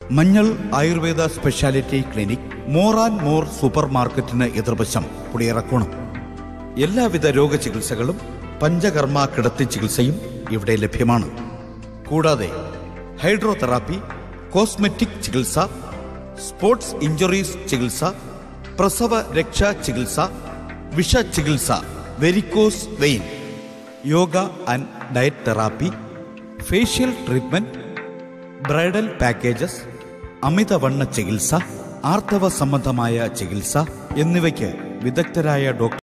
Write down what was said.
മഞ്ഞൾ Ayurveda speciality clinic more and more super മാർക്കറ്റിന് എതിർവശം പുളിയിറക്കണം എല്ലാവിധ രോഗചികിത്സകളും പഞ്ചകർമ്മ കിടത്തി ചികിത്സയും ഇവിടെ ലഭ്യമാണ് കൂടാതെ ഹൈഡ്രോതെറാപ്പി കോസ്മെറ്റിക് ചികിത്സ സ്പോർട്സ് ഇഞ്ചുറീസ് ചികിത്സ പ്രസവ രക്ഷാ ചികിത്സ വിഷ ചികിത്സ varicose vein yoga and diet therapy facial treatment bridal packages അമിതവണ്ണ ചികിത്സ ആർത്തവ സംബന്ധമായ ചികിത്സ എന്നിവയ്ക്ക് വിദഗ്ധരായ ഡോക്ടർ